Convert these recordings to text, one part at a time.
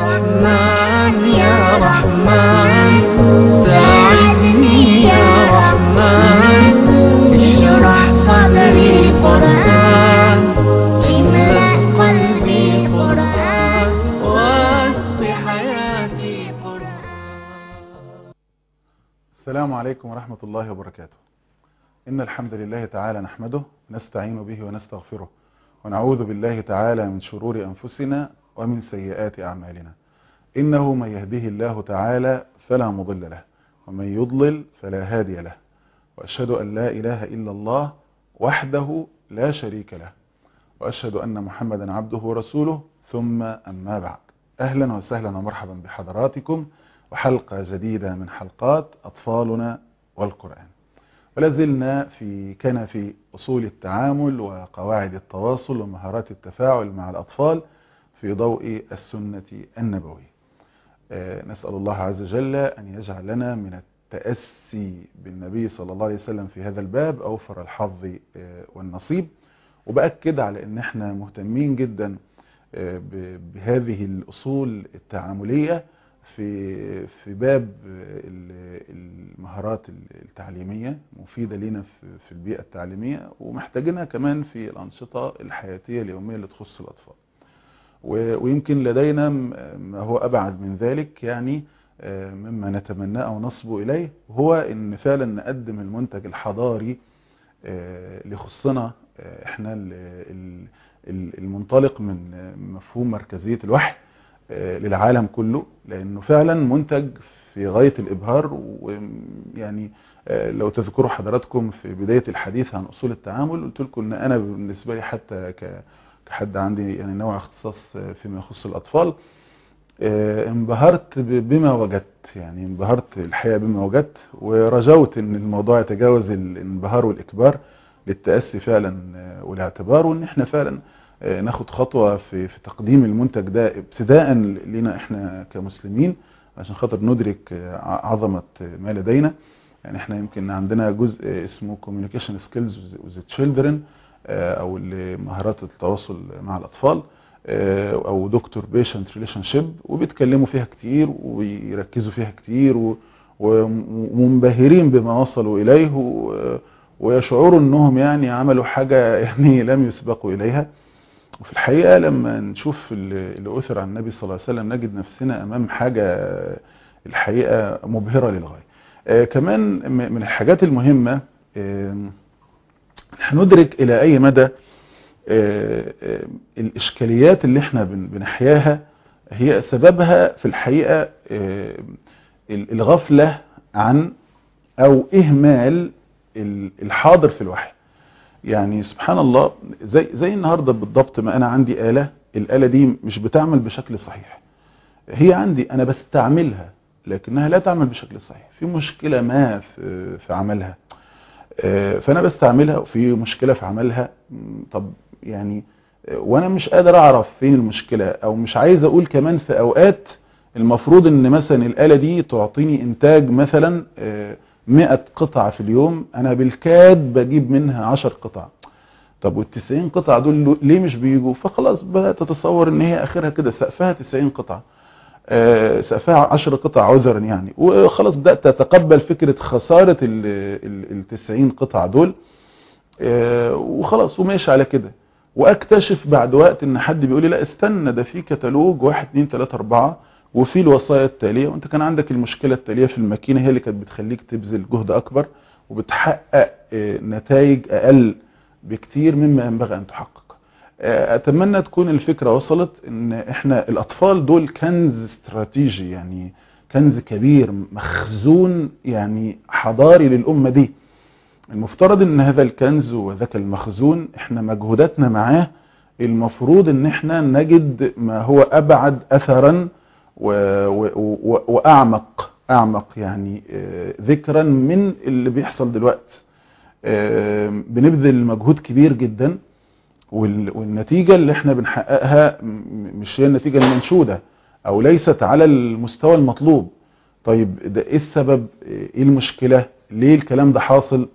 رحمن يا رحمن ساعدني يا رحمن اشرح صدري قرآن املأ قلبي قرآن واسق حياتي قرآن السلام عليكم ورحمة الله وبركاته إن الحمد لله تعالى نحمده نستعين به ونستغفره ونعوذ بالله تعالى من شرور أنفسنا ومن سيئات أعمالنا إنه من يهده الله تعالى فلا مضل له ومن يضلل فلا هادي له وأشهد أن لا إله إلا الله وحده لا شريك له وأشهد أن محمدا عبده ورسوله ثم أما بعد أهلا وسهلا ومرحبا بحضراتكم وحلقة جديدة من حلقات أطفالنا والقرآن ولازلنا في كان في أصول التعامل وقواعد التواصل ومهارات التفاعل مع الأطفال في ضوء السنة النبوية آه، نسأل الله عز وجل أن يجعل لنا من التأسي بالنبي صلى الله عليه وسلم في هذا الباب أوفر الحظ آه، والنصيب وبأكد على أن احنا مهتمين جدا آه، ب- بهذه الأصول التعاملية في في باب ال- المهارات التعليمية مفيدة لنا في في البيئة التعليمية ومحتاجينها كمان في الأنشطة الحياتية اليومية اللي تخص الأطفال و- ويمكن لدينا م- ما هو أبعد من ذلك يعني آه، مما نتمناه أو نصبو إليه هو أن فعلا نقدم المنتج الحضاري آه، اللي يخصنا آه، احنا ال- ال- ال- المنطلق من آه، مفهوم مركزية الوحي آه، للعالم كله لأنه فعلا منتج في غاية الإبهار ويعني آه، لو تذكروا حضراتكم في بداية الحديث عن أصول التعامل قلت لكم أن أنا بالنسبة لي حتى ك- كحد عندي يعني نوع اختصاص آه، فيما يخص الأطفال آه، انبهرت ب- بما وجدت يعني انبهرت الحقيقة بما وجدت ورجوت ان الموضوع يتجاوز الانبهار والإكبار للتأسي فعلا آه، والاعتبار وان احنا فعلا آه، ناخد خطوة في في تقديم المنتج ده ابتداء لنا احنا كمسلمين عشان خاطر ندرك آه، ع- عظمة ما لدينا يعني احنا يمكن عندنا جزء اسمه communication skills with children آه، او اللي مهارات التواصل مع الاطفال آه، او دكتور بيشنت ريليشن شيب وبيتكلموا فيها كتير ويركزوا فيها كتير و- ومنبهرين بما وصلوا اليه و- ويشعروا انهم يعني عملوا حاجة يعني لم يسبقوا اليها وفي الحقيقة لما نشوف اللي اللي أثر عن النبي صلى الله عليه وسلم نجد نفسنا أمام حاجة الحقيقة مبهرة للغاية آه، كمان م- من الحاجات المهمة آم، هندرك إلى أي مدى آه، آه، الإشكاليات اللي احنا بن- بنحياها هي سببها في الحقيقة آه، ال- الغفلة عن أو إهمال ال- الحاضر في الوحي يعني سبحان الله زي زي النهارده بالضبط ما انا عندي آلة الآلة دي مش بتعمل بشكل صحيح هي عندي انا بستعملها لكنها لا تعمل بشكل صحيح في مشكلة ما في في عملها آه، فانا بستعملها وفي مشكلة في عملها م، طب يعني آه، وانا مش قادر اعرف فين المشكلة او مش عايز اقول كمان في اوقات المفروض ان مثلا الآلة دي تعطيني انتاج مثلا آه، 100 قطعة في اليوم انا بالكاد بجيب منها 10 قطع طب والتسعين قطعة دول ليه مش بيجوا فخلاص بدأت تتصور ان هي اخرها كده سقفها 90 قطعة آه، سقفها 10 قطع عذرا يعني وخلاص بدأت تتقبل فكرة خسارة ال 90 قطعة دول آه، وخلاص وماشي على كده واكتشف بعد وقت ان حد بيقول لي لا استنى ده في كتالوج 1 2 3 4 وفي الوصايا التالية وانت كان عندك المشكلة التالية في الماكينة هي اللي كانت بتخليك تبذل جهد اكبر وبتحقق آه، نتائج اقل بكتير مما ينبغي ان تحقق آه، اتمنى تكون الفكرة وصلت ان احنا الاطفال دول كنز استراتيجي يعني كنز كبير مخزون يعني حضاري للامة دي المفترض ان هذا الكنز وذاك المخزون احنا مجهوداتنا معاه المفروض ان احنا نجد ما هو ابعد اثرا و و و واعمق اعمق يعني آه، ذكرا من اللي بيحصل دلوقتي آه، بنبذل مجهود كبير جدا وال- والنتيجة اللي احنا بنحققها م- مش هي النتيجة المنشودة او ليست على المستوى المطلوب طيب ده ايه السبب ايه المشكلة ليه الكلام ده حاصل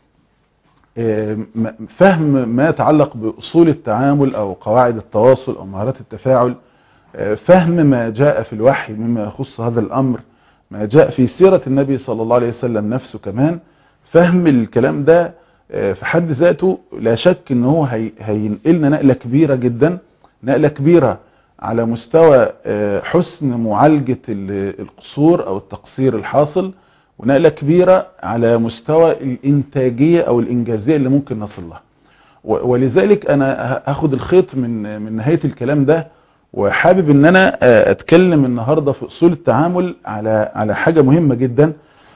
آه، م- فهم ما يتعلق بأصول التعامل أو قواعد التواصل أو مهارات التفاعل فهم ما جاء في الوحي مما يخص هذا الأمر ما جاء في سيرة النبي صلى الله عليه وسلم نفسه كمان فهم الكلام ده في حد ذاته لا شك ان هو هينقلنا نقلة كبيرة جدا نقلة كبيرة على مستوى حسن معالجة القصور او التقصير الحاصل ونقلة كبيرة على مستوى الانتاجية او الانجازية اللي ممكن نصل لها ولذلك انا هاخد الخيط من من نهاية الكلام ده وحابب ان انا اتكلم النهاردة في اصول التعامل على على حاجة مهمة جدا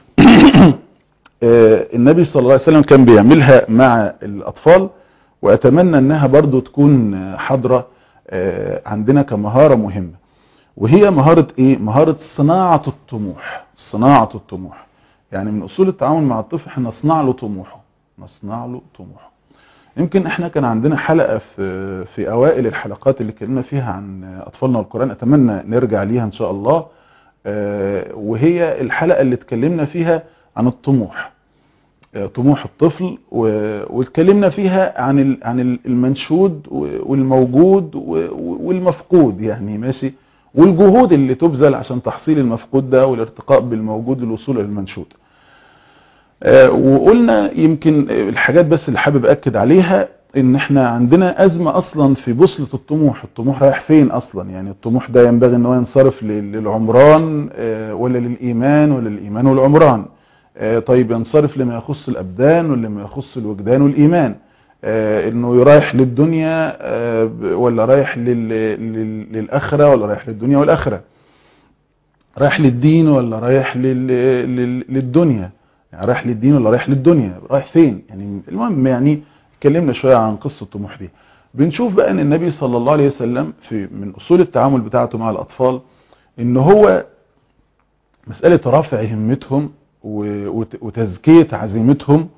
النبي صلى الله عليه وسلم كان بيعملها مع الاطفال واتمنى انها برضو تكون حاضرة عندنا كمهارة مهمة وهي مهارة ايه مهارة صناعة الطموح صناعة الطموح يعني من اصول التعامل مع الطفل احنا نصنع له طموحه نصنع له طموحه يمكن احنا كان عندنا حلقة في في اوائل الحلقات اللي اتكلمنا فيها عن اطفالنا والقرآن اتمنى نرجع ليها ان شاء الله وهي الحلقة اللي اتكلمنا فيها عن الطموح طموح الطفل واتكلمنا فيها عن عن المنشود والموجود والمفقود يعني ماشي والجهود اللي تبذل عشان تحصيل المفقود ده والارتقاء بالموجود للوصول للمنشود وقلنا يمكن الحاجات بس اللي حابب اكد عليها ان احنا عندنا ازمة اصلا في بوصلة الطموح الطموح رايح فين اصلا يعني الطموح ده ينبغي ان هو ينصرف للعمران ولا للايمان ولا للايمان والعمران طيب ينصرف لما يخص الابدان ولما يخص الوجدان والايمان انه رايح للدنيا ولا رايح للاخره ولا رايح للدنيا والاخره رايح للدين ولا رايح للدنيا يعني رايح للدين ولا رايح للدنيا رايح فين يعني المهم يعني اتكلمنا شويه عن قصه الطموح دي بنشوف بقى ان النبي صلى الله عليه وسلم في من اصول التعامل بتاعته مع الاطفال ان هو مساله رفع همتهم وتزكيه عزيمتهم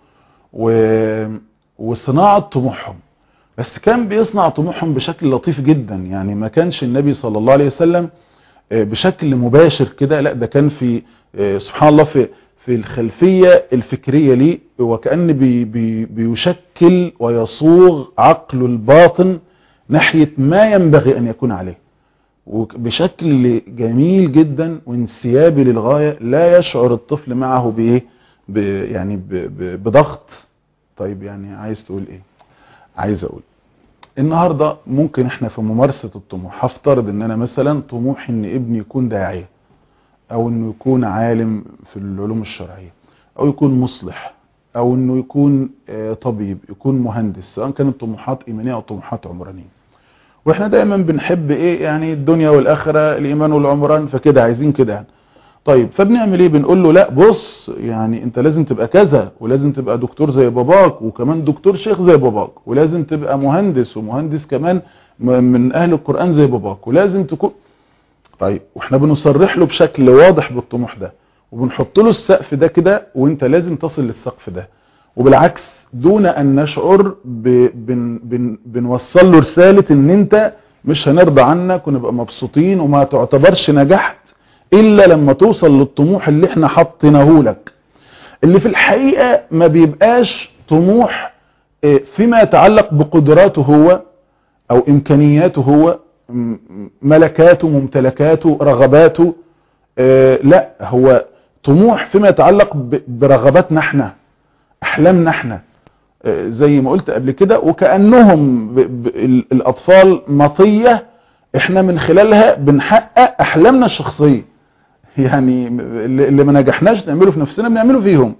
وصناعه طموحهم بس كان بيصنع طموحهم بشكل لطيف جدا يعني ما كانش النبي صلى الله عليه وسلم بشكل مباشر كده لا ده كان في سبحان الله في في الخلفية الفكرية ليه وكأن بي بي بيشكل ويصوغ عقل الباطن ناحية ما ينبغي أن يكون عليه وبشكل جميل جدا وانسيابي للغاية لا يشعر الطفل معه بإيه يعني ب ب بضغط طيب يعني عايز تقول إيه عايز أقول النهاردة ممكن احنا في ممارسة الطموح هفترض ان انا مثلا طموحي ان ابني يكون داعية او انه يكون عالم في العلوم الشرعية او يكون مصلح او انه يكون طبيب يكون مهندس سواء كانت طموحات ايمانية او طموحات عمرانية واحنا دايما بنحب ايه يعني الدنيا والاخرة الايمان والعمران فكده عايزين كده يعني طيب فبنعمل ايه بنقول له لا بص يعني انت لازم تبقى كذا ولازم تبقى دكتور زي باباك وكمان دكتور شيخ زي باباك ولازم تبقى مهندس ومهندس كمان من اهل القرآن زي باباك ولازم تكون طيب واحنا بنصرح له بشكل واضح بالطموح ده وبنحط له السقف ده كده وانت لازم تصل للسقف ده وبالعكس دون ان نشعر ب... بن... بن... بنوصل له رسالة ان انت مش هنرضى عنك ونبقى مبسوطين وما تعتبرش نجحت الا لما توصل للطموح اللي احنا حطيناه لك اللي في الحقيقة ما بيبقاش طموح فيما يتعلق بقدراته هو او امكانياته هو ملكاته ممتلكاته رغباته لا هو طموح فيما يتعلق برغباتنا احنا احلامنا احنا زي ما قلت قبل كده وكأنهم الاطفال مطية احنا من خلالها بنحقق احلامنا الشخصية يعني اللي ما نجحناش نعمله في نفسنا بنعمله فيهم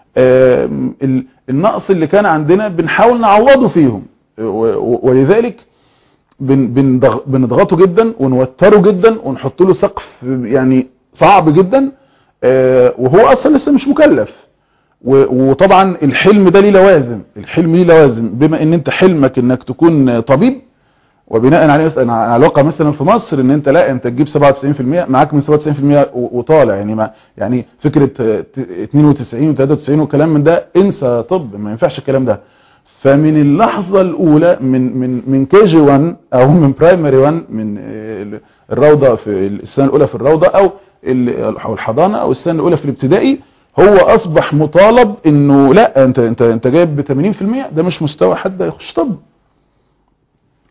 النقص اللي كان عندنا بنحاول نعوضه فيهم ولذلك بنضغطه جدا ونوتره جدا ونحط له سقف يعني صعب جدا وهو اصلا لسه مش مكلف وطبعا الحلم ده ليه لوازم الحلم ليه لوازم بما ان انت حلمك انك تكون طبيب وبناء عليه مثلا على الواقع مثلا في مصر ان انت لا انت تجيب 97% معاك من 97% وطالع يعني ما يعني فكره 92 و93 والكلام من ده انسى طب ما ينفعش الكلام ده فمن اللحظة الأولى من من من كي جي 1 أو من برايمري 1 من الروضة في السنة الأولى في الروضة أو الحضانة أو السنة الأولى في الابتدائي هو أصبح مطالب إنه لا أنت أنت أنت جايب ب 80% ده مش مستوى حد يخش طب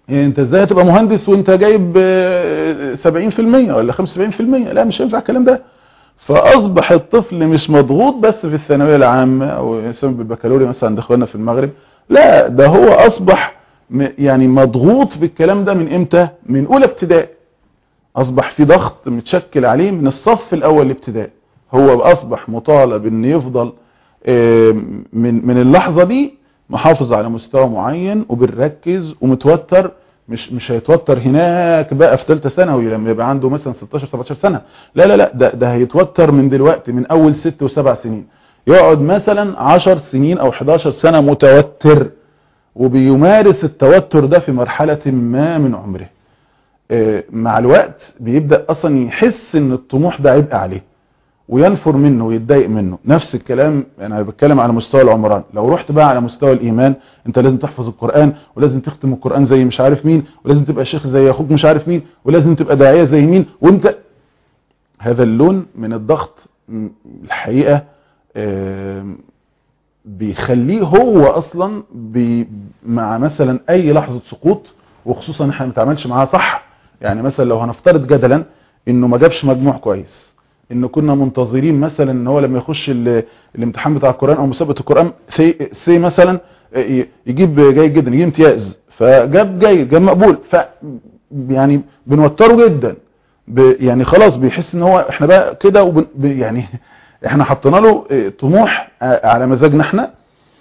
يعني انت ازاي هتبقى مهندس وانت جايب آه، 70% ولا 75% لا مش هينفع الكلام ده فاصبح الطفل مش مضغوط بس في الثانويه العامه او يسمى بالبكالوريا مثلا عند اخواننا في المغرب لا ده هو اصبح م- يعني مضغوط بالكلام ده من امتى من اولى ابتدائي اصبح في ضغط متشكل عليه من الصف الاول الابتدائي هو اصبح مطالب ان يفضل آه، من من اللحظه دي محافظ على مستوى معين وبنركز ومتوتر مش مش هيتوتر هناك بقى في ثالثه ثانوي لما يبقى عنده مثلا 16 17 سنه لا لا لا ده ده هيتوتر من دلوقتي من اول ست وسبع سنين يقعد مثلا 10 سنين او 11 سنه متوتر وبيمارس التوتر ده في مرحله ما من عمره آه، مع الوقت بيبدا اصلا يحس ان الطموح ده عبء عليه وينفر منه ويتضايق منه نفس الكلام انا بتكلم على مستوى العمران لو رحت بقى على مستوى الايمان انت لازم تحفظ القران ولازم تختم القران زي مش عارف مين ولازم تبقى شيخ زي اخوك مش عارف مين ولازم تبقى داعيه زي مين وانت هذا اللون من الضغط م- الحقيقه آم، بيخليه هو اصلا بي مع مثلا اي لحظه سقوط وخصوصا احنا ما بنتعاملش معاها صح يعني مثلا لو هنفترض جدلا انه ما جابش مجموع كويس انه كنا منتظرين مثلا ان هو لما يخش ال- الامتحان بتاع القران او مسابقه القران سي, سي مثلا ي- يجيب جيد جدا يجيب امتياز فجاب جيد جاب مقبول ف يعني بنوتره جدا ب يعني خلاص بيحس ان هو احنا بقى كده وبن ب- يعني احنا حطينا له اه، طموح اه، على مزاجنا احنا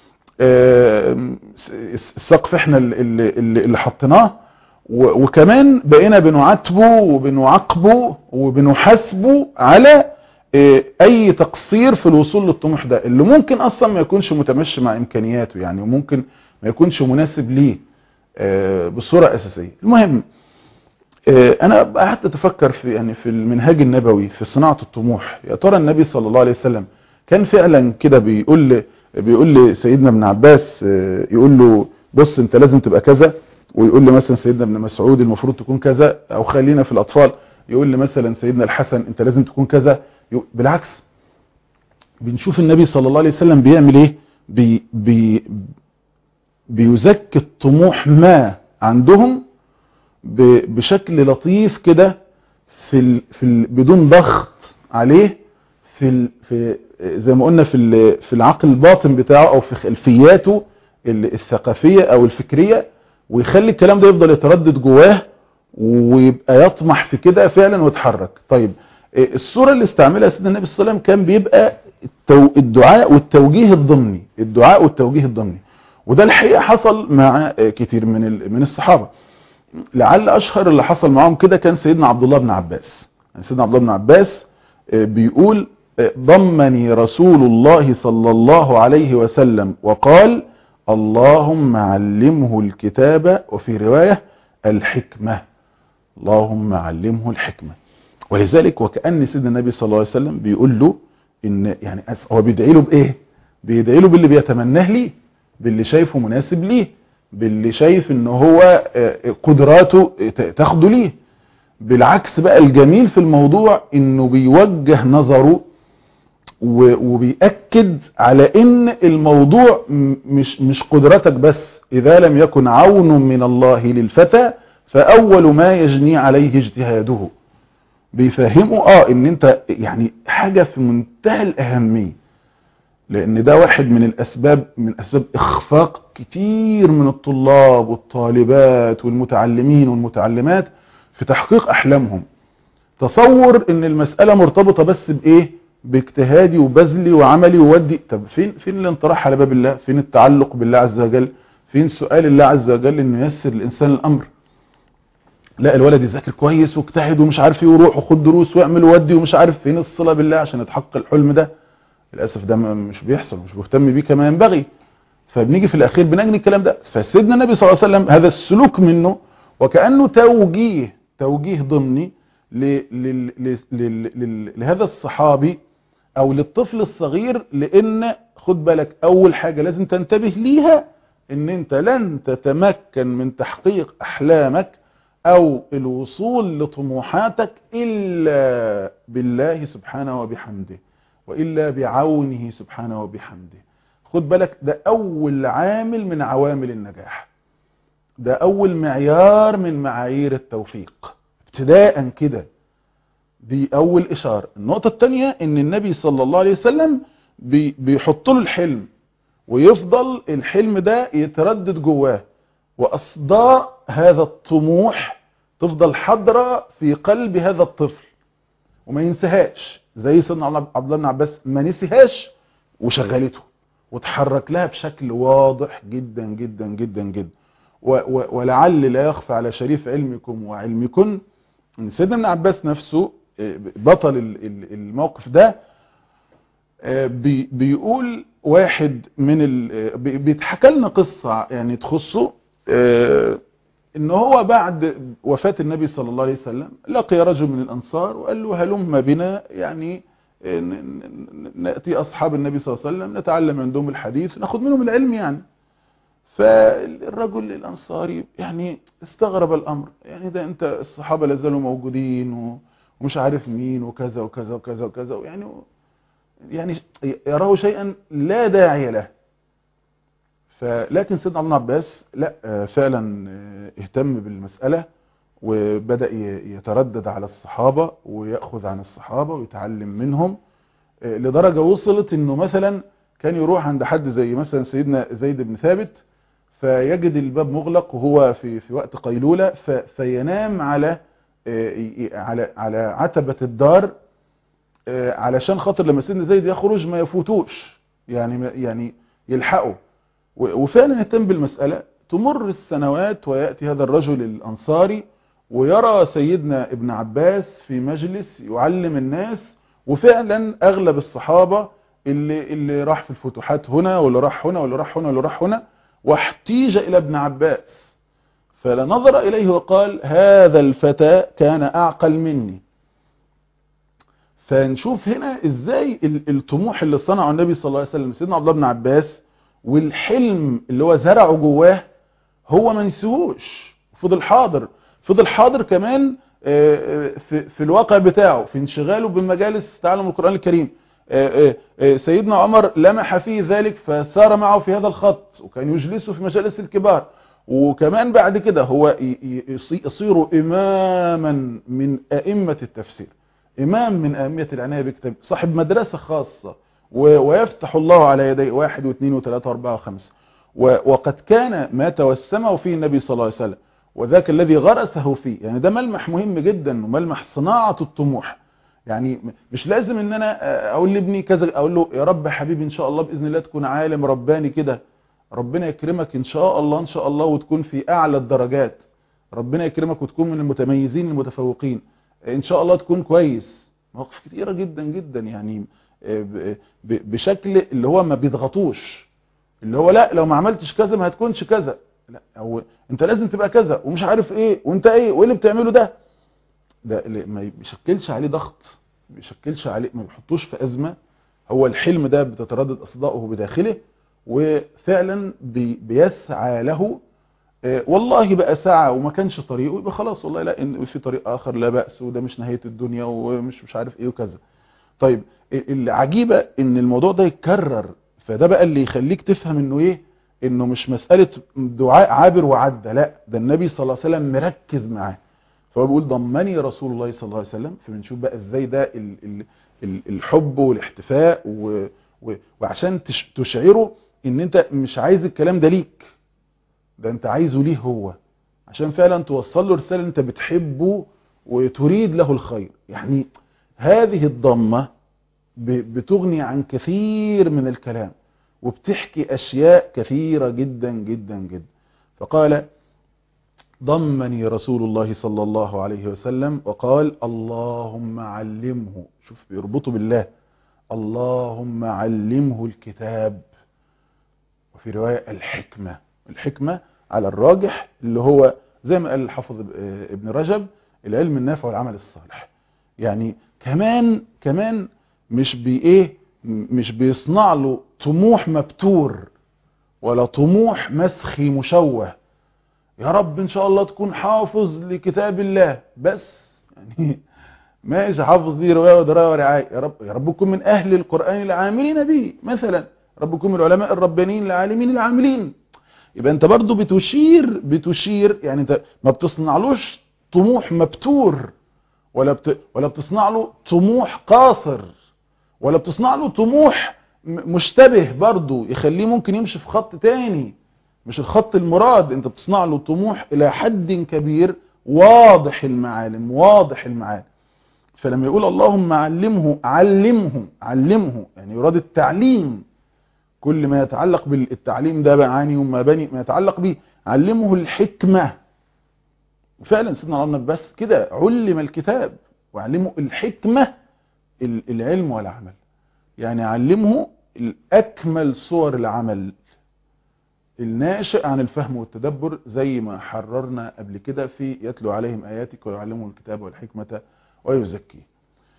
اه، السقف احنا اللي, اللي, اللي حطيناه و- وكمان بقينا بنعاتبه وبنعاقبه وبنحاسبه على اه، اي تقصير في الوصول للطموح ده اللي ممكن اصلا ما يكونش متمشي مع امكانياته يعني وممكن ما يكونش مناسب ليه اه، بصورة اساسية المهم آه، انا قعدت اتفكر في يعني في المنهاج النبوي في صناعه الطموح يا ترى النبي صلى الله عليه وسلم كان فعلا كده بيقول ل- بيقول لسيدنا ابن عباس آه، يقول له بص انت لازم تبقى كذا ويقول لي مثلا سيدنا ابن مسعود المفروض تكون كذا او خلينا في الاطفال يقول لي مثلا سيدنا الحسن انت لازم تكون كذا يق- بالعكس بنشوف النبي صلى الله عليه وسلم بيعمل ايه بي بي بيزكي الطموح ما عندهم ب- بشكل لطيف كده في ال في ال بدون ضغط عليه في ال في زي ما قلنا في ال في العقل الباطن بتاعه او في خلفياته ال- الثقافيه او الفكريه ويخلي الكلام ده يفضل يتردد جواه ويبقى يطمح في كده فعلا ويتحرك طيب إيه الصوره اللي استعملها سيدنا النبي صلى الله عليه وسلم كان بيبقى التو الدعاء والتوجيه الضمني الدعاء والتوجيه الضمني وده الحقيقه حصل مع آه، كتير من ال- من الصحابه لعل اشهر اللي حصل معاهم كده كان سيدنا عبد الله بن عباس يعني سيدنا عبد الله بن عباس آه، بيقول آه، ضمني رسول الله صلى الله عليه وسلم وقال اللهم علمه الكتاب وفي رواية الحكمة اللهم علمه الحكمة ولذلك وكأن سيدنا النبي صلى الله عليه وسلم بيقول له ان يعني أس- هو بيدعي له بايه بيدعي له باللي بيتمناه ليه باللي شايفه مناسب ليه باللي شايف ان هو آه، قدراته ت- تاخده ليه بالعكس بقى الجميل في الموضوع انه بيوجه نظره و- وبيأكد على ان الموضوع م- مش مش قدرتك بس اذا لم يكن عون من الله للفتى فاول ما يجني عليه اجتهاده بيفهمه اه ان انت يعني حاجة في منتهى الاهمية لان ده واحد من الاسباب من اسباب اخفاق كتير من الطلاب والطالبات والمتعلمين والمتعلمات في تحقيق احلامهم تصور ان المسألة مرتبطة بس بايه باجتهادي وبذلي وعملي وودي طب فين فين الانطراح على باب الله فين التعلق بالله عز وجل فين سؤال الله عز وجل انه ييسر الانسان الامر لا الولد يذاكر كويس واجتهد ومش عارف ايه ويروح وخد دروس واعمل وودي ومش عارف فين الصلة بالله عشان يتحقق الحلم ده للاسف ده م- مش بيحصل مش مهتم بيه كما ينبغي فبنيجي في الاخير بنجني الكلام ده فسيدنا النبي صلى الله عليه وسلم هذا السلوك منه وكانه توجيه توجيه ضمني ل ل ل ل ل لهذا الصحابي او للطفل الصغير لان خد بالك اول حاجه لازم تنتبه ليها ان انت لن تتمكن من تحقيق احلامك او الوصول لطموحاتك الا بالله سبحانه وبحمده وإلا بعونه سبحانه وبحمده خد بالك ده أول عامل من عوامل النجاح ده اول معيار من معايير التوفيق ابتداء كده دي اول اشارة النقطة التانية ان النبي صلى الله عليه وسلم بي بيحط له الحلم ويفضل الحلم ده يتردد جواه واصداء هذا الطموح تفضل حاضرة في قلب هذا الطفل وما ينساهاش زي سيدنا عبد الله بن عباس ما نسيهاش وشغلته وتحرك لها بشكل واضح جدا جدا جدا جدا و و ولعل لا يخفى على شريف علمكم وعلمكن ان سيدنا ابن عباس نفسه بطل الموقف ده بي بيقول واحد من بيتحكى لنا قصة يعني تخصه ان هو بعد وفاة النبي صلى الله عليه وسلم لقي رجل من الانصار وقال له هلم بنا يعني نأتي اصحاب النبي صلى الله عليه وسلم نتعلم عندهم الحديث ناخد منهم العلم يعني فالرجل الانصاري يعني استغرب الامر يعني ده انت الصحابة لازالوا موجودين ومش عارف مين وكذا وكذا وكذا وكذا يعني يعني يراه شيئا لا داعي له فلكن سيدنا ابن عباس لا فعلا اهتم بالمسألة وبدأ يتردد على الصحابة ويأخذ عن الصحابة ويتعلم منهم لدرجة وصلت انه مثلا كان يروح عند حد زي مثلا سيدنا زيد بن ثابت فيجد الباب مغلق وهو في في وقت قيلولة فينام على على على عتبة الدار علشان خاطر لما سيدنا زيد يخرج ما يفوتوش يعني يعني يلحقوا وفعلا يهتم بالمسألة تمر السنوات ويأتي هذا الرجل الأنصاري ويرى سيدنا ابن عباس في مجلس يعلم الناس وفعلا أغلب الصحابة اللي, اللي راح في الفتوحات هنا واللي راح هنا واللي راح هنا واللي راح هنا واحتيج إلى ابن عباس فلنظر إليه وقال هذا الفتى كان أعقل مني فنشوف هنا ازاي الطموح اللي صنعه النبي صلى الله عليه وسلم سيدنا عبد الله بن عباس والحلم اللي هو زرعه جواه هو ما نسيهوش فضل حاضر فضل حاضر كمان في, في الواقع بتاعه في انشغاله بمجالس تعلم القرآن الكريم سيدنا عمر لمح فيه ذلك فسار معه في هذا الخط وكان يجلسه في مجالس الكبار وكمان بعد كده هو يصير إماما من أئمة التفسير إمام من أهمية العناية بكتاب صاحب مدرسة خاصة ويفتح الله على يديه واحد واثنين وثلاثة واربعة وخمسة وقد كان ما توسمه فيه النبي صلى الله عليه وسلم وذاك الذي غرسه فيه يعني ده ملمح مهم جدا وملمح صناعة الطموح يعني مش لازم ان انا اقول لابني كذا اقول له يا رب حبيبي ان شاء الله باذن الله تكون عالم رباني كده ربنا يكرمك ان شاء الله ان شاء الله وتكون في اعلى الدرجات ربنا يكرمك وتكون من المتميزين المتفوقين ان شاء الله تكون كويس مواقف كتيرة جدا جدا يعني بشكل اللي هو ما بيضغطوش اللي هو لا لو ما عملتش كذا ما هتكونش كذا لا او انت لازم تبقى كذا ومش عارف ايه وانت ايه وايه اللي بتعمله ده ده اللي ما بيشكلش عليه ضغط ما بيشكلش عليه ما بيحطوش في ازمه هو الحلم ده بتتردد اصداؤه بداخله وفعلا بي بيسعى له والله بقى ساعة وما كانش طريقه يبقى خلاص والله لا إن في طريق آخر لا بأس وده مش نهاية الدنيا ومش مش عارف إيه وكذا طيب العجيبة إن الموضوع ده يتكرر فده بقى اللي يخليك تفهم إنه إيه إنه مش مسألة دعاء عابر وعدى لا ده النبي صلى الله عليه وسلم مركز معاه فهو بيقول ضمني رسول الله صلى الله عليه وسلم فبنشوف بقى إزاي ده ال ال ال الحب والاحتفاء و و وعشان تشعره إن أنت مش عايز الكلام ده ليك ده انت عايزه ليه هو عشان فعلا توصل له رسالة انت بتحبه وتريد له الخير يعني هذه الضمة بتغني عن كثير من الكلام وبتحكي اشياء كثيرة جدا جدا جدا فقال ضمني رسول الله صلى الله عليه وسلم وقال اللهم علمه شوف بيربطه بالله اللهم علمه الكتاب وفي رواية الحكمة الحكمة على الراجح اللي هو زي ما قال الحافظ ابن رجب العلم النافع والعمل الصالح يعني كمان كمان مش بايه مش بيصنع له طموح مبتور ولا طموح مسخي مشوه يا رب ان شاء الله تكون حافظ لكتاب الله بس يعني ماشي حافظ دي روايه ودرايه ورعايه يا رب يا رب تكون من اهل القران العاملين به مثلا رب تكون من العلماء الربانيين العالمين العاملين يبقى انت برضو بتشير بتشير يعني انت ما بتصنعلوش طموح مبتور ولا بت ولا بتصنع له طموح قاصر ولا بتصنع له طموح م- مشتبه برضو يخليه ممكن يمشي في خط تاني مش الخط المراد انت بتصنع له طموح الى حد كبير واضح المعالم واضح المعالم فلما يقول اللهم علمه علمه علمه يعني يراد التعليم كل ما يتعلق بالتعليم ده بعاني وما بني ما يتعلق به علمه الحكمة فعلا سيدنا عمر بس كده علم الكتاب وعلمه الحكمة ال- العلم والعمل يعني علمه الأكمل صور العمل الناشئ عن الفهم والتدبر زي ما حررنا قبل كده في يتلو عليهم آياتك ويعلمهم الكتاب والحكمة ويزكيه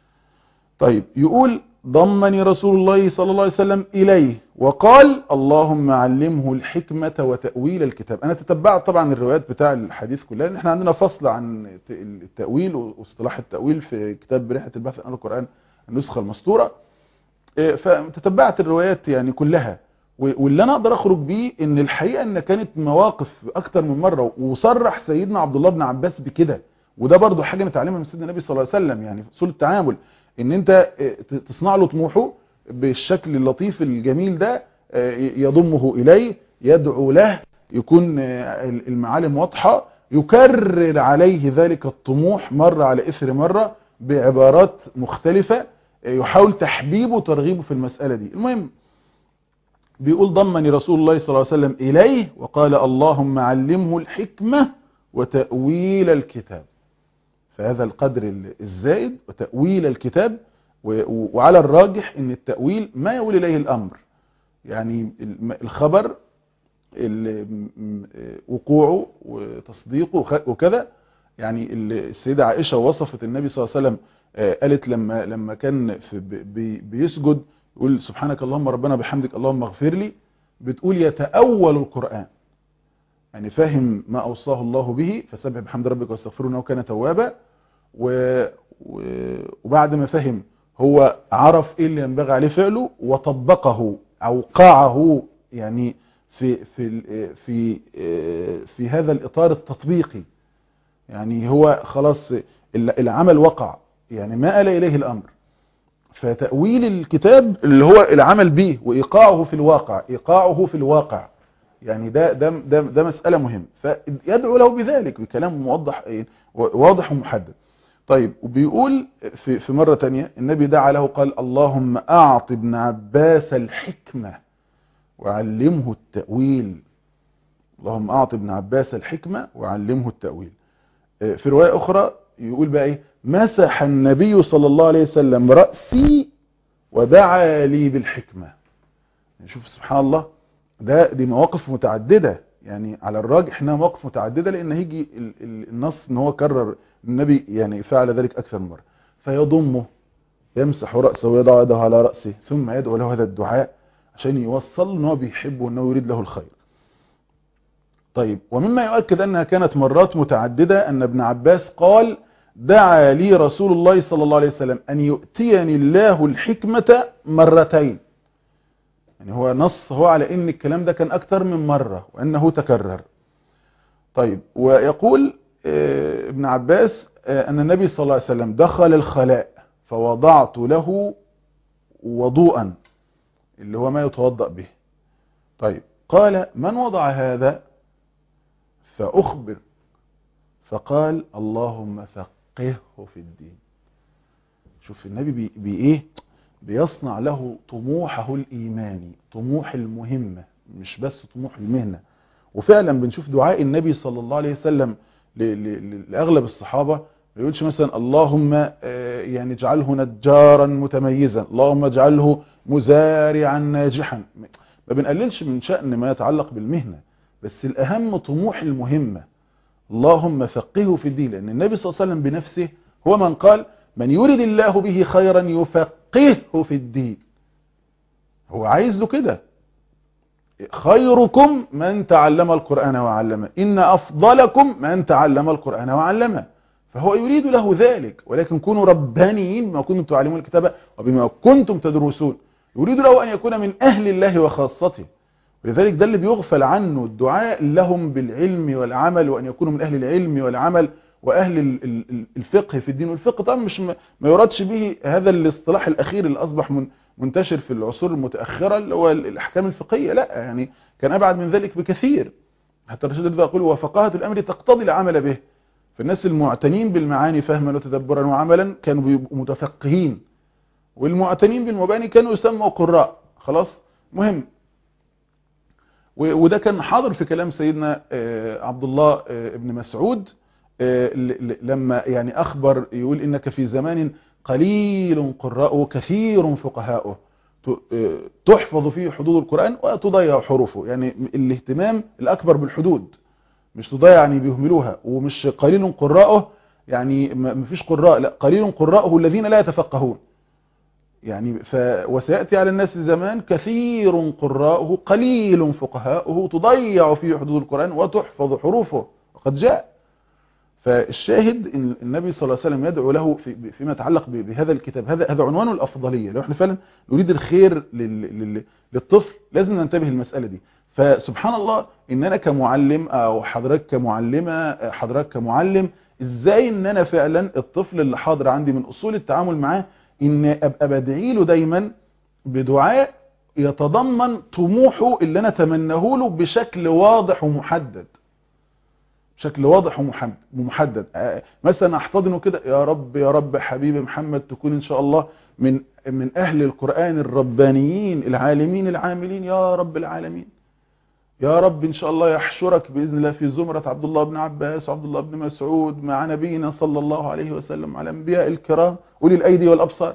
طيب يقول ضمني رسول الله صلى الله عليه وسلم إليه وقال اللهم علمه الحكمة وتأويل الكتاب أنا تتبعت طبعا الروايات بتاع الحديث كلها لأن احنا عندنا فصل عن التأويل واصطلاح التأويل في كتاب بريحة البحث عن القرآن النسخة المسطورة إيه، فتتبعت الروايات يعني كلها و- واللي انا اقدر اخرج بيه ان الحقيقه ان كانت مواقف اكتر من مره وصرح سيدنا عبد الله بن عباس بكده وده برضو حاجه نتعلمها من سيدنا النبي صلى الله عليه وسلم يعني في اصول التعامل ان انت إيه، ت- تصنع له طموحه بالشكل اللطيف الجميل ده إيه، يضمه اليه يدعو له يكون آه، المعالم واضحه يكرر عليه ذلك الطموح مره على اثر مره بعبارات مختلفه يحاول تحبيبه وترغيبه في المسألة دي المهم بيقول ضمني رسول الله صلى الله عليه وسلم إليه وقال اللهم علمه الحكمة وتأويل الكتاب فهذا القدر ال- الزائد وتأويل الكتاب و- و- وعلى الراجح ان التأويل ما يؤول إليه الأمر يعني الم- الخبر ال- م- م- وقوعه وتصديقه وخ- وكذا يعني ال- السيدة عائشة وصفت النبي صلى الله عليه وسلم آه، قالت لما لما كان في ب- بي- بيسجد يقول سبحانك اللهم ربنا بحمدك اللهم اغفر لي بتقول يتأول القرآن يعني فاهم ما أوصاه الله به فسبح بحمد ربك واستغفره انه كان توابا و... و... وبعد ما فهم هو عرف ايه اللي ينبغي عليه فعله وطبقه اوقعه يعني في في ال- في في هذا الاطار التطبيقي يعني هو خلاص ال- العمل وقع يعني ما آل إليه الأمر فتأويل الكتاب اللي هو العمل به وإيقاعه في الواقع إيقاعه في الواقع يعني ده ده ده, ده مسألة مهمة فيدعو له بذلك بكلام موضح إيه؟ واضح ومحدد طيب وبيقول في في مرة تانية النبي دعا له قال اللهم أعط ابن عباس الحكمة وعلمه التأويل اللهم أعط ابن عباس الحكمة وعلمه التأويل في رواية أخرى يقول بقى إيه مسح النبي صلى الله عليه وسلم رأسي ودعا لي بالحكمة شوف سبحان الله ده دي مواقف متعددة يعني على الراجح انها مواقف متعددة لان هيجي ال- ال- النص ان هو كرر النبي يعني فعل ذلك اكثر من مرة فيضمه يمسح رأسه ويضع يده على رأسه ثم يدعو له هذا الدعاء عشان يوصل ان هو بيحبه وانه يريد له الخير طيب ومما يؤكد أنها كانت مرات متعددة أن ابن عباس قال دعا لي رسول الله صلى الله عليه وسلم أن يؤتيني الله الحكمة مرتين يعني هو نص هو على أن الكلام ده كان أكثر من مرة وأنه تكرر طيب ويقول آه، ابن عباس آه، أن النبي صلى الله عليه وسلم دخل الخلاء فوضعت له وضوءا اللي هو ما يتوضأ به طيب قال من وضع هذا فأخبر فقال اللهم فقهه في الدين شوف النبي بي, بي ايه بيصنع له طموحه الإيماني طموح المهمة مش بس طموح المهنة وفعلا بنشوف دعاء النبي صلى الله عليه وسلم ل- ل- ل- لأغلب الصحابة ما يقولش مثلا اللهم آه، يعني اجعله نجارا متميزا اللهم اجعله مزارعا ناجحا ما بنقللش من شأن ما يتعلق بالمهنة بس الأهم طموح المهمة اللهم فقهه في الدين لأن النبي صلى الله عليه وسلم بنفسه هو من قال من يريد الله به خيرا يفقهه في الدين هو عايز له كده خيركم من تعلم القرآن وعلمه إن أفضلكم من تعلم القرآن وعلمه فهو يريد له ذلك ولكن كونوا ربانيين بما كنتم تعلمون الكتاب وبما كنتم تدرسون يريد له أن يكون من أهل الله وخاصته ولذلك ده اللي بيغفل عنه الدعاء لهم بالعلم والعمل وأن يكونوا من أهل العلم والعمل وأهل ال- ال- ال- الفقه في الدين والفقه طبعا مش م- ما يرادش به هذا الاصطلاح الأخير اللي أصبح من منتشر في العصور المتأخرة اللي هو ال- الأحكام الفقهية لا يعني كان أبعد من ذلك بكثير حتى الرشيد الرضا يقول وفقاهة الأمر تقتضي العمل به فالناس المعتنين بالمعاني فهما وتدبرا وعملا كانوا بيبقوا متفقهين والمعتنين بالمباني كانوا يسموا قراء خلاص مهم و- وده كان حاضر في كلام سيدنا آه، عبد الله آه، ابن مسعود آه، ل- ل- لما يعني أخبر يقول إنك في زمان قليل قراءه كثير فقهاؤه ت- آه، تحفظ فيه حدود القرآن وتضيع حروفه يعني الاهتمام الأكبر بالحدود مش تضيع يعني بيهملوها ومش قليل قراءه يعني ما- مفيش قراء لا قليل قراءه الذين لا يتفقهون يعني ف وسيأتي على الناس زمان كثير قراءه قليل فقهاؤه تضيع فيه حدود القرآن وتحفظ حروفه وقد جاء فالشاهد ان النبي صلى الله عليه وسلم يدعو له في فيما يتعلق ب- بهذا الكتاب هذا هذا عنوان الافضليه لو احنا فعلا نريد الخير لل- لل- للطفل لازم ننتبه المساله دي فسبحان الله ان انا كمعلم او حضرتك كمعلمه حضرتك كمعلم ازاي ان انا فعلا الطفل اللي حاضر عندي من اصول التعامل معاه ان ابقى بدعي له دايما بدعاء يتضمن طموحه اللي انا اتمناه له بشكل واضح ومحدد بشكل واضح ومحدد ومحدد آه، مثلا احتضنه كده يا رب يا رب حبيبي محمد تكون ان شاء الله من من اهل القرآن الربانيين العالمين العاملين يا رب العالمين يا رب ان شاء الله يحشرك باذن الله في زمرة عبد الله بن عباس وعبد الله بن مسعود مع نبينا صلى الله عليه وسلم على انبياء الكرام اولي الايدي والابصار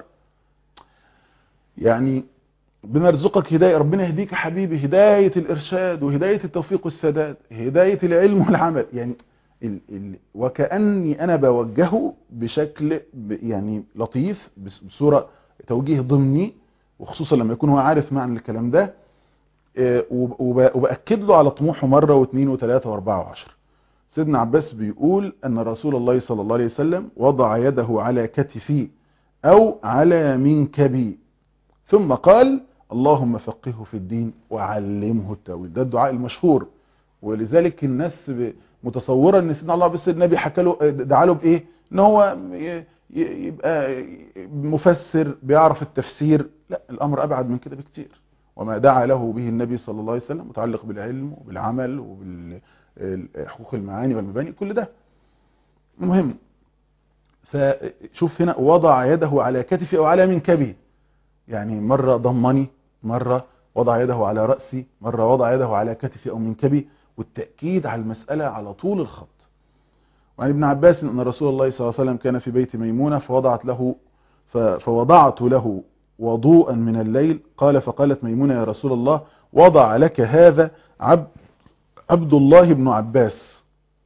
يعني بنرزقك هداية ربنا يهديك يا حبيبي هداية الإرشاد وهداية التوفيق والسداد هداية العلم والعمل يعني ال ال وكأني أنا بوجهه بشكل ب- يعني لطيف بس- بصورة توجيه ضمني وخصوصا لما يكون هو عارف معنى الكلام ده آه، وب- وب- وبأكد له على طموحه مرة واثنين وثلاثة واربعة وعشرة سيدنا عباس بيقول أن رسول الله صلى الله عليه وسلم وضع يده على كتفي أو على منكبي ثم قال اللهم فقهه في الدين وعلمه التأويل ده الدعاء المشهور ولذلك الناس ب- متصورة ان سيدنا الله بس النبي حكى له دعا له بايه ان هو ي- ي- يبقى مفسر بيعرف التفسير لا الامر ابعد من كده بكتير وما دعا له به النبي صلى الله عليه وسلم متعلق بالعلم وبالعمل وبالحقوق المعاني والمباني كل ده المهم فشوف هنا وضع يده على كتفي او على منكبي يعني مرة ضمني مرة وضع يده على رأسي مرة وضع يده على كتفي أو منكبي والتأكيد على المسألة على طول الخط وعن ابن عباس أن رسول الله صلى الله عليه وسلم كان في بيت ميمونة فوضعت له ف- فوضعت له وضوءا من الليل قال فقالت ميمونة يا رسول الله وضع لك هذا عبد, عبد الله بن عباس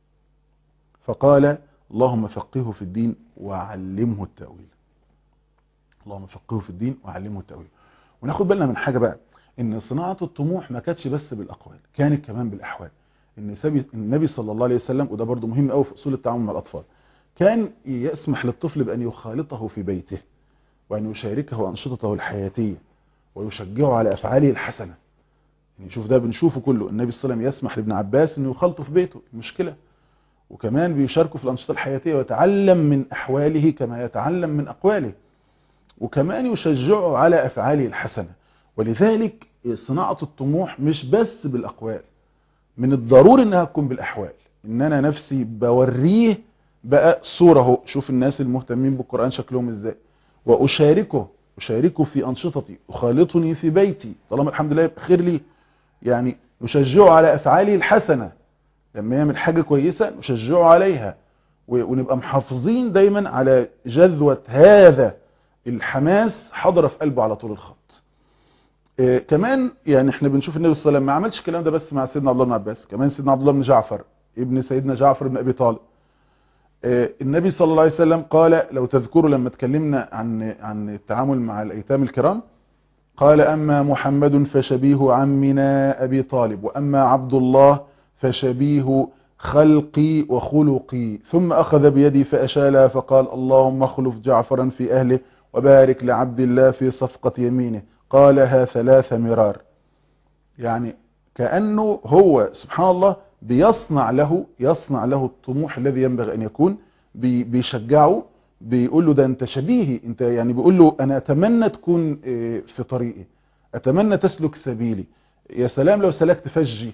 فقال اللهم فقهه في الدين وعلمه التأويل اللهم فقهه في الدين وعلمه التأويل وناخد بالنا من حاجة بقى ان صناعة الطموح ما كانتش بس بالاقوال كانت كمان بالاحوال ان سبي- النبي صلى الله عليه وسلم وده برضو مهم قوي في اصول التعامل مع الاطفال كان يسمح للطفل بان يخالطه في بيته وان يشاركه انشطته الحياتية ويشجعه على افعاله الحسنة يعني شوف ده بنشوفه كله النبي صلى الله عليه وسلم يسمح لابن عباس انه يخالطه في بيته المشكلة وكمان بيشاركه في الانشطة الحياتية ويتعلم من احواله كما يتعلم من اقواله وكمان يشجعه على أفعاله الحسنة ولذلك صناعة الطموح مش بس بالأقوال من الضروري انها تكون بالأحوال ان انا نفسي بوريه بقى صورة اهو شوف الناس المهتمين بالقرآن شكلهم ازاي وأشاركه أشاركه في أنشطتي أخالطني في بيتي طالما الحمد لله يبقى خير لي يعني نشجعه على أفعاله الحسنة لما يعمل حاجة كويسة نشجعه عليها و- ونبقى محافظين دايما على جذوة هذا الحماس حضر في قلبه على طول الخط آه، كمان يعني احنا بنشوف النبي صلى الله عليه وسلم ما عملش الكلام ده بس مع سيدنا عبد الله بن عباس كمان سيدنا عبد الله بن جعفر ابن سيدنا جعفر بن ابي طالب آه، النبي صلى الله عليه وسلم قال لو تذكروا لما اتكلمنا عن عن التعامل مع الايتام الكرام قال اما محمد فشبيه عمنا ابي طالب واما عبد الله فشبيه خلقي وخلقي ثم اخذ بيدي فاشالها فقال اللهم اخلف جعفرا في اهله وبارك لعبد الله في صفقة يمينه قالها ثلاث مرار يعني كأنه هو سبحان الله بيصنع له يصنع له الطموح الذي ينبغي أن يكون بي- بيشجعه بيقول له ده انت شبيهي انت يعني بيقول له انا اتمنى تكون اه، في طريقي اتمنى تسلك سبيلي يا سلام لو سلكت فجي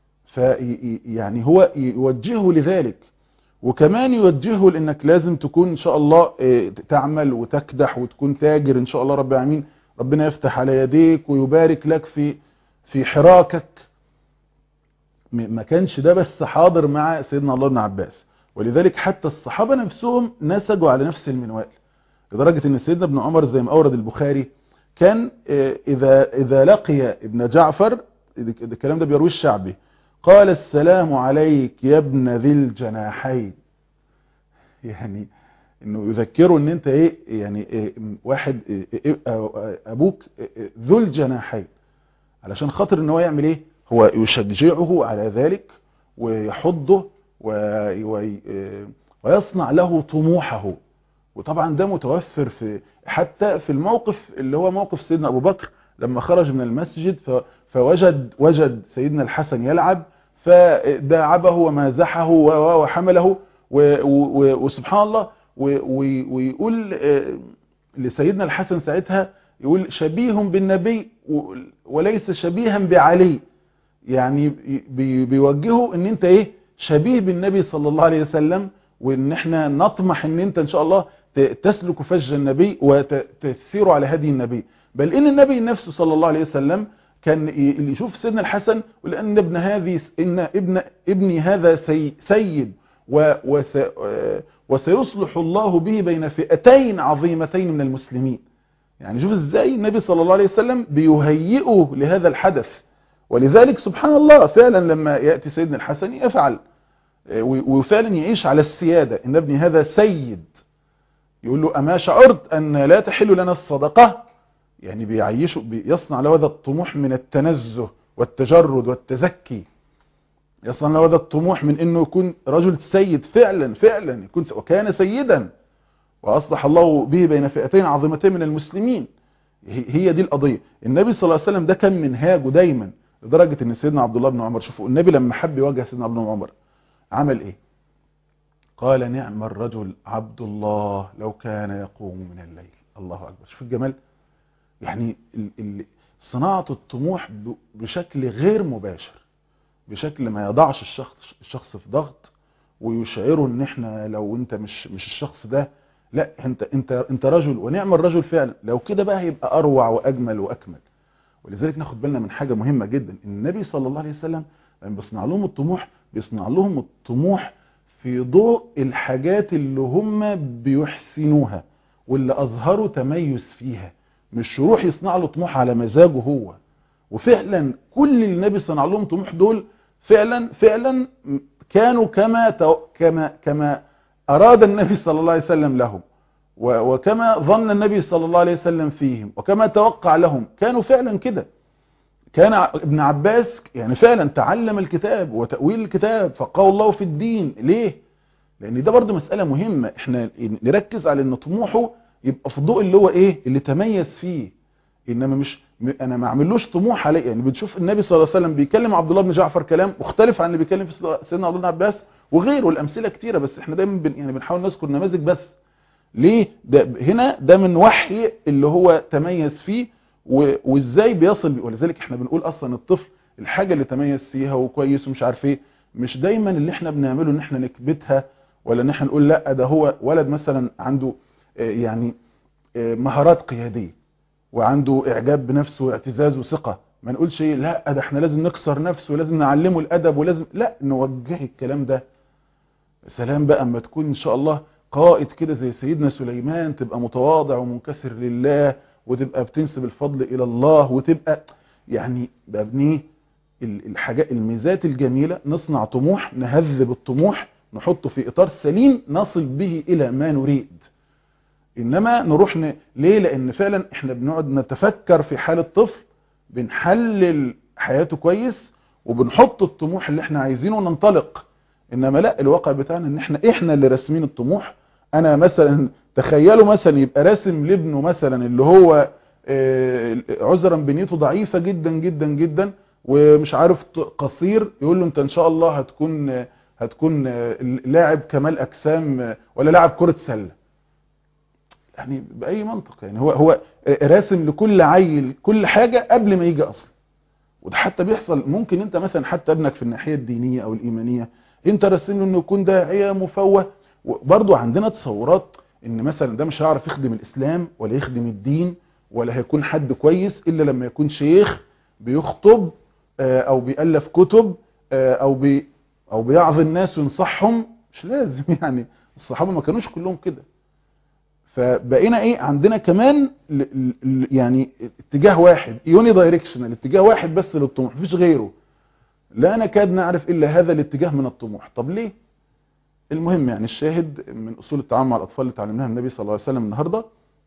في يعني هو يوجهه لذلك وكمان يوجهه لانك لازم تكون ان شاء الله اه، تعمل وتكدح وتكون تاجر ان شاء الله رب العالمين ربنا يفتح على يديك ويبارك لك في في حراكك م- ما كانش ده بس حاضر مع سيدنا الله بن عباس ولذلك حتى الصحابة نفسهم نسجوا على نفس المنوال لدرجة ان سيدنا ابن عمر زي ما اورد البخاري كان آه، اذا اذا لقي ابن جعفر الكلام ده بيروي الشعبي قال السلام عليك يا ابن ذي الجناحين يعني انه يذكره ان انت ايه يعني إيه واحد إيه إيه آه، ابوك إيه إيه ذو الجناحين علشان خاطر ان هو يعمل ايه هو يشجعه على ذلك ويحضه وي- وي- آه، ويصنع له طموحه وطبعا ده متوفر في حتى في الموقف اللي هو موقف سيدنا ابو بكر لما خرج من المسجد ف- فوجد وجد سيدنا الحسن يلعب فداعبه ومازحه و- و- وحمله و- و- وسبحان الله و- و- ويقول آه، لسيدنا الحسن ساعتها يقول شبيه بالنبي و- وليس شبيها بعلي يعني بي- بيوجهه ان انت ايه شبيه بالنبي صلى الله عليه وسلم وان احنا نطمح ان انت ان شاء الله ت- تسلك فج النبي وتسير على هدي النبي بل ان النبي نفسه صلى الله عليه وسلم كان ي- اللي يشوف سيدنا الحسن ولان ابن هذه ان ابن ابني هذا سي سيد و وس آه، وسيصلح الله به بين فئتين عظيمتين من المسلمين يعني شوف ازاي النبي صلى الله عليه وسلم بيهيئه لهذا الحدث ولذلك سبحان الله فعلا لما يأتي سيدنا الحسن يفعل آه، و- وفعلا يعيش على السيادة ان ابني هذا سيد يقول له أما شعرت أن لا تحل لنا الصدقة يعني بيعيشه بيصنع له هذا الطموح من التنزه والتجرد والتزكي يصنع له هذا الطموح من أنه يكون رجل سيد فعلا فعلا يكون س- وكان سيدا وأصلح الله به بين فئتين عظيمتين من المسلمين هي هي دي القضية النبي صلى الله عليه وسلم ده كان منهاجه دايما لدرجة ان سيدنا عبد الله بن عمر شوفوا النبي لما حب يواجه سيدنا عبد الله بن عمر عمل ايه قال نعم الرجل عبد الله لو كان يقوم من الليل الله أكبر شوف الجمال يعني ال- ال- صناعة الطموح ب- بشكل غير مباشر بشكل ما يضعش الشخص الشخص في ضغط ويشعره ان احنا لو انت مش مش الشخص ده لا انت انت انت رجل ونعم الرجل فعلا لو كده بقى هيبقى اروع واجمل واكمل ولذلك ناخد بالنا من حاجة مهمة جدا النبي صلى الله عليه وسلم لما بيصنع لهم الطموح بيصنع لهم الطموح في ضوء الحاجات اللي هم بيحسنوها واللي اظهروا تميز فيها مش يروح يصنع له طموح على مزاجه هو وفعلا كل اللي النبي صنع لهم طموح دول فعلا فعلا كانوا كما تو- كما كما اراد النبي صلى الله عليه وسلم لهم و- وكما ظن النبي صلى الله عليه وسلم فيهم وكما توقع لهم كانوا فعلا كده كان ع- ابن عباس يعني فعلا تعلم الكتاب وتأويل الكتاب فقه الله في الدين ليه لان ده برضو مسألة مهمة احنا نركز على ان طموحه يبقى في ضوء اللي هو ايه اللي تميز فيه انما مش م- انا ما اعملوش طموح عليه يعني بنشوف النبي صلى الله عليه وسلم بيكلم عبد الله بن جعفر كلام مختلف عن اللي بيكلم في سيدنا- سيدنا عبد الله بن عباس وغيره الامثله كتيره بس احنا دايما بن يعني بنحاول نذكر نماذج بس ليه ده هنا ده من وحي اللي هو تميز فيه و- وازاي بيصل بيه ولذلك احنا بنقول اصلا الطفل الحاجه اللي تميز فيها وكويس ومش عارف ايه مش دايما اللي احنا بنعمله ان احنا نكبتها ولا ان احنا نقول لا ده هو ولد مثلا عنده آه، يعني آه، مهارات قياديه وعنده اعجاب بنفسه واعتزاز وثقه ما نقولش ايه لا ده احنا لازم نكسر نفسه ولازم نعلمه الادب ولازم لا نوجه الكلام ده سلام بقى اما تكون ان شاء الله قائد كده زي سيدنا سليمان تبقى متواضع ومنكسر لله وتبقى بتنسب الفضل الى الله وتبقى يعني بابنيه الحاجات الميزات الجميلة نصنع طموح نهذب الطموح نحطه في اطار سليم نصل به الى ما نريد انما نروح ن... ليه لان فعلا احنا بنقعد نتفكر في حال الطفل بنحلل حياته كويس وبنحط الطموح اللي احنا عايزينه وننطلق انما لا الواقع بتاعنا ان احنا احنا اللي راسمين الطموح انا مثلا تخيلوا مثلا يبقى راسم لابنه مثلا اللي هو آه، عذرا بنيته ضعيفة جدا جدا جدا ومش عارف ط- قصير يقول له انت ان شاء الله هتكون هتكون لاعب كمال اجسام ولا لاعب كرة سلة يعني باي منطق يعني هو هو راسم لكل عيل كل حاجة قبل ما يجي اصلا وده حتى بيحصل ممكن انت مثلا حتى ابنك في الناحية الدينية او الايمانية انت راسم له انه يكون داعية مفوه وبرضه عندنا تصورات ان مثلا ده مش هيعرف يخدم الاسلام ولا يخدم الدين ولا هيكون حد كويس الا لما يكون شيخ بيخطب آه، او بيألف كتب آه، او بي او بيعظ الناس وينصحهم مش لازم يعني الصحابة ما كانوش كلهم كده فبقينا ايه عندنا كمان ل- ل- ل- يعني اتجاه واحد يوني دايركشنال اتجاه واحد بس للطموح مفيش غيره لا نكاد نعرف الا هذا الاتجاه من الطموح طب ليه المهم يعني الشاهد من اصول التعامل مع الاطفال اللي اتعلمناها من النبي صلى الله عليه وسلم النهارده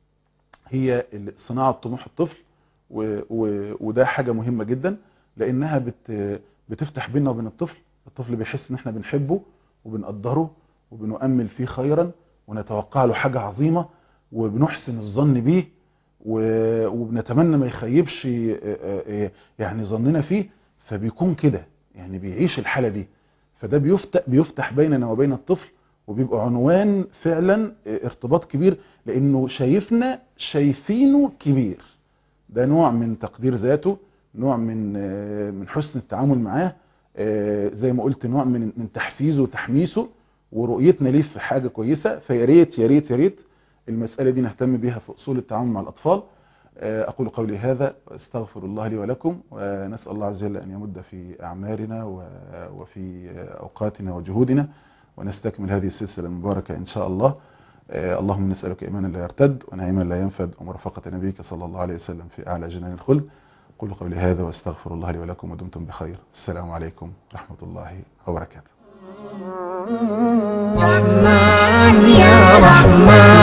هي ال- صناعه طموح الطفل و و وده حاجه مهمه جدا لانها بت بتفتح بيننا وبين الطفل الطفل بيحس ان احنا بنحبه وبنقدره وبنؤمل فيه خيرا ونتوقع له حاجه عظيمه وبنحسن الظن بيه و- وبنتمنى ما يخيبش آه، آه، يعني ظننا فيه فبيكون كده يعني بيعيش الحاله دي فده بيفتح بيفتح بيننا وبين الطفل وبيبقى عنوان فعلا ارتباط كبير لانه شايفنا شايفينه كبير ده نوع من تقدير ذاته نوع من آه، من حسن التعامل معاه آه، زي ما قلت نوع من من تحفيزه وتحميسه ورؤيتنا ليه في حاجه كويسه فيا ريت يا ريت يا ريت المساله دي نهتم بيها في اصول التعامل مع الاطفال آه، اقول قولي هذا واستغفر الله لي ولكم ونسال الله عز وجل ان يمد في اعمارنا و- وفي اوقاتنا وجهودنا ونستكمل هذه السلسله المباركه ان شاء الله آه، اللهم نسالك ايمانا لا يرتد ونعيما لا ينفد ومرافقه نبيك صلى الله عليه وسلم في اعلى جنان الخلد قولوا قولي هذا واستغفر الله لي ولكم ودمتم بخير السلام عليكم ورحمه الله وبركاته رحمن يا رحمن